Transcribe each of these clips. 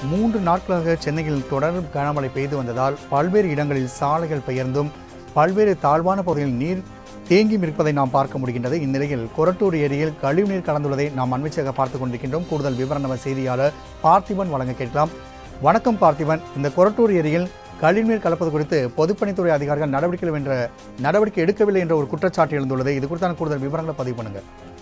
மூன்று நாட்களாக சென்னையில் தொடர் கனமழை பெய்து வந்ததால் பல்வேறு இடங்களில் சாலைகள் பெயர்ந்தும் பல்வேறு தாழ்வான பகுதிகளில் நீர் தேங்கியும் இருப்பதை நாம் பார்க்க முடிகின்றது இந்நிலையில் கொரட்டூர் ஏரியில் கழிவுநீர் கலந்துள்ளதை நாம் அண்மைச்சாக பார்த்துக் கொண்டிருக்கின்றோம் கூடுதல் விவரம் நம்ம செய்தியாளர் பார்த்திபன் வழங்க கேட்கலாம் வணக்கம் பார்த்திபன் இந்த கொரட்டூர் ஏரியில் கழிவுநீர் கலப்பது குறித்து பொதுப்பணித்துறை அதிகாரிகள் நடவடிக்கை என்ற நடவடிக்கை எடுக்கவில்லை என்ற ஒரு குற்றச்சாட்டு எழுந்துள்ளது இது குறித்தான கூடுதல் விவரங்களை பதிவு பண்ணுங்க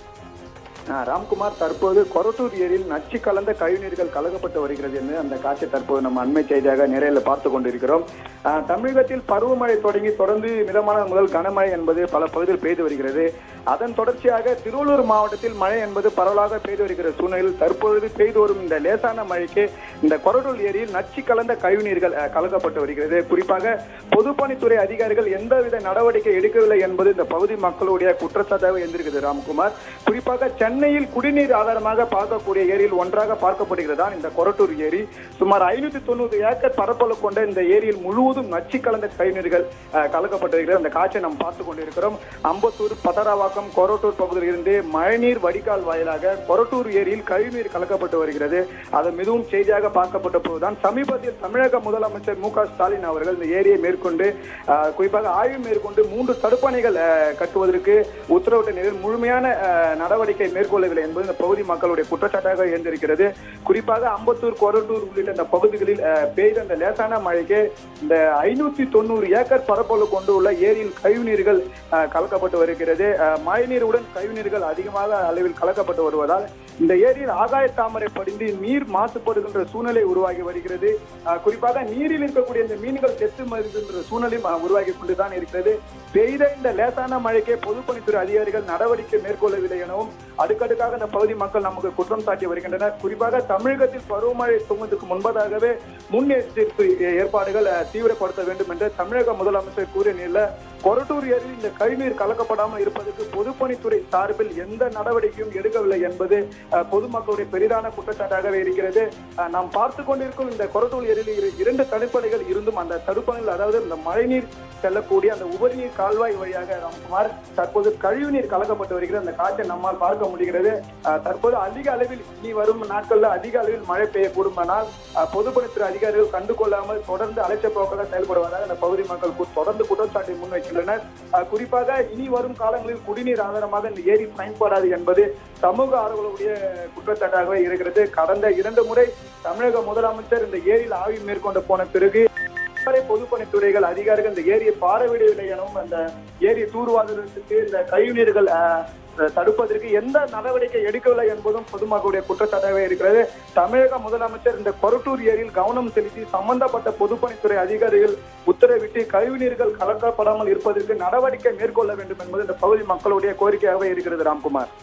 ஆ, ராம்குமார் தற்போது கொரட்டூர் ஏரியில் நச்சு கலந்த கழிவுநீர்கள் கலக்கப்பட்டு வருகிறது என்று அந்த காட்சி தற்போது நம்ம அண்மை செய்தியாக நேரில் பார்த்து கொண்டிருக்கிறோம் ஆ, தமிழகத்தில் பருவமழை தொடங்கி தொடர்ந்து மிதமான முதல் கனமழை என்பது பல பகுதியில் பெய்து வருகிறது அதன் தொடர்ச்சியாக திருவள்ளூர் மாவட்டத்தில் மழை என்பது பரவலாக பெய்து வருகிற சூழ்நிலையில் தற்பொழுது பெய்து வரும் இந்த லேசான மழைக்கு இந்த கொரட்டூர் ஏரியில் நச்சு கலந்த கழிவுநீர்கள் ஆ, கலக்கப்பட்டு வருகிறது குறிப்பாக பொதுப்பணித்துறை அதிகாரிகள் எந்தவித நடவடிக்கை எடுக்கவில்லை என்பது இந்த பகுதி மக்களுடைய குற்றச்சாட்டாக இருந்திருக்குது ராம்குமார் குறிப்பாக சென்னையில் குடிநீர் ஆதாரமாக பார்க்கக்கூடிய ஏரியில் ஒன்றாக பார்க்கப்படுகிறதா இந்த கொரட்டூர் ஏரி சுமார் ஐநூத்தி தொண்ணூறு ஏக்கர் பரப்பளவு கொண்ட இந்த ஏரியில் முழுவதும் நச்சு கலந்த கழிவுநீர்கள் அஹ், கலக்கப்பட்டிருக்கிறது அந்த காட்சியை நாம் பார்த்து கொண்டிருக்கிறோம் அம்பத்தூர் பதராவாக்கம் கொரட்டூர் பகுதியில் இருந்து மழைநீர் வடிகால் வாயிலாக கொரட்டூர் ஏரியில் கழிவுநீர் கலக்கப்பட்டு வருகிறது அது மிகவும் செய்தியாக பார்க்கப்பட்ட போதுதான் சமீபத்தில் தமிழக முதலமைச்சர் மு க ஸ்டாலின் அவர்கள் இந்த ஏரியை மேற்கொண்டு அஹ், குறிப்பாக ஆய்வு மேற்கொண்டு மூன்று தடுப்பணைகள் அஹ், கட்டுவதற்கு உத்தரவிட்ட நிலையில் முழுமையான அஹ், நடவடிக்கை மேற்கொள்ளவில்லை என்பது இந்த பகுதி மக்களுடைய குற்றச்சாட்டாக இருந்திருக்கிறது குறிப்பாக அம்பத்தூர் கொரட்டூர் உள்ளிட்ட இந்த பகுதிகளில் அஹ், பெய்த அந்த லேசான மழைக்கு இந்த ஐநூத்தி தொண்ணூறு ஏக்கர் பரப்பளவு கொண்டு உள்ள ஏரியில் கழிவுநீர்கள் அஹ், கலக்கப்பட்டு வருகிறது அஹ், மழைநீருடன் கழிவுநீர்கள் அதிகமாக அளவில் கலக்கப்பட்டு வருவதால் இந்த ஏரியில் ஆகாய தாமரை படிந்து நீர் மாசுபடுகின்ற சூழ்நிலை உருவாகி வருகிறது அஹ், குறிப்பாக நீரில் இருக்கக்கூடிய இந்த மீன்கள் செத்து மருகின்ற சூழ்நிலையும் அஹ், உருவாகி கொண்டுதான் இருக்கிறது பெய்த இந்த லேசான மழைக்கே பொதுப்பணித்துறை அதிகாரிகள் நடவடிக்கை மேற்கொள்ளவில்லை எனவும் அடுக்கடுக்காக இந்த பகுதி மக்கள் நமக்கு குற்றம் சாட்டி வருகின்றனர் குறிப்பாக தமிழகத்தில் பருவமழை துவங்குவதற்கு முன்பதாகவே முன்னெச்சரிக்கை ஏற்பாடுகள் அஹ், தீவிரப்படுத்த வேண்டும் என்று தமிழக முதலமைச்சர் கூறிய நிலையில் கொரட்டூர் ஏரியில் இந்த கழிவுநீர் கலக்கப்படாமல் இருப்பதற்கு பொதுப்பணித்துறை சார்பில் எந்த நடவடிக்கையும் எடுக்கவில்லை என்பது அஹ், பொதுமக்களுடைய பெரிதான குற்றச்சாட்டாகவே இருக்கிறது அஹ், நாம் பார்த்து கொண்டிருக்கும் இந்த கொரட்டூர் ஏரியில் இரு- இரண்டு தடுப்பணைகள் இருந்தும் அந்த தடுப்பணைகள் அதாவது இந்த மழைநீர் செல்லக்கூடிய அந்த உபரிநீர் கால்வாய் வழியாக ராம்குமார் தற்போது கழிவுநீர் கலக்கப்பட்டு வருகிறது அந்த காட்சியை நம்மால் பார்க்க முடிகிறது அஹ், தற்போது அதிக அளவில் இனி வரும் நாட்கள்ல அதிக அளவில் மழை பெய்யக்கூடுமானால் அஹ், பொதுப்பணித்துறை அதிகாரிகள் கண்டுகொள்ளாமல் தொடர்ந்து அலைச்ச போக்காக செயல்படுவதாக அந்த பகுதி மக்கள் கு- தொடர்ந்து குற்றச்சாட்டை முன்வைக்கின்றனர் அஹ், குறிப்பாக இனி வரும் காலங்களில் குடிநீர் ஆதாரமாக இந்த ஏரி பயன்படாது என்பது சமூக ஆர்வலருடைய குற்றச்சாட்டாகவே இருக்கிறது கடந்த இரண்டு முறை தமிழக முதலமைச்சர் இந்த ஏரியில் ஆய்வு மேற்கொண்டு போன பிறகு இதுவரை பொதுப்பணித்துறைகள் அதிகாரிகள் இந்த ஏரியை பார்வையிடவில்லை எனவும் அந்த ஏரி தூர்வாருவதற்கு இந்த கழிவுநீர்கள் அஹ், தடுப்பதற்கு எந்த நடவடிக்கை எடுக்கவில்லை என்பதும் பொதுமக்களுடைய குற்றச்சாட்டாகவே இருக்கிறது தமிழக முதலமைச்சர் இந்த கொரட்டூர் ஏரியில் கவனம் செலுத்தி சம்பந்தப்பட்ட பொதுப்பணித்துறை அதிகாரிகள் உத்தரவிட்டு கழிவுநீர்கள் கலக்கப்படாமல் இருப்பதற்கு நடவடிக்கை மேற்கொள்ள வேண்டும் என்பது இந்த பகுதி மக்களுடைய கோரிக்கையாகவே இருக்கிறது ராம்குமார்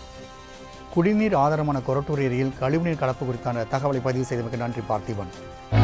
குடிநீர் ஆதாரமான கொரட்டூர் ஏரியில் கழிவுநீர் கலப்பு குறித்தான தகவலை பதிவு செய்தமைக்கு நன்றி பார்த்திபன்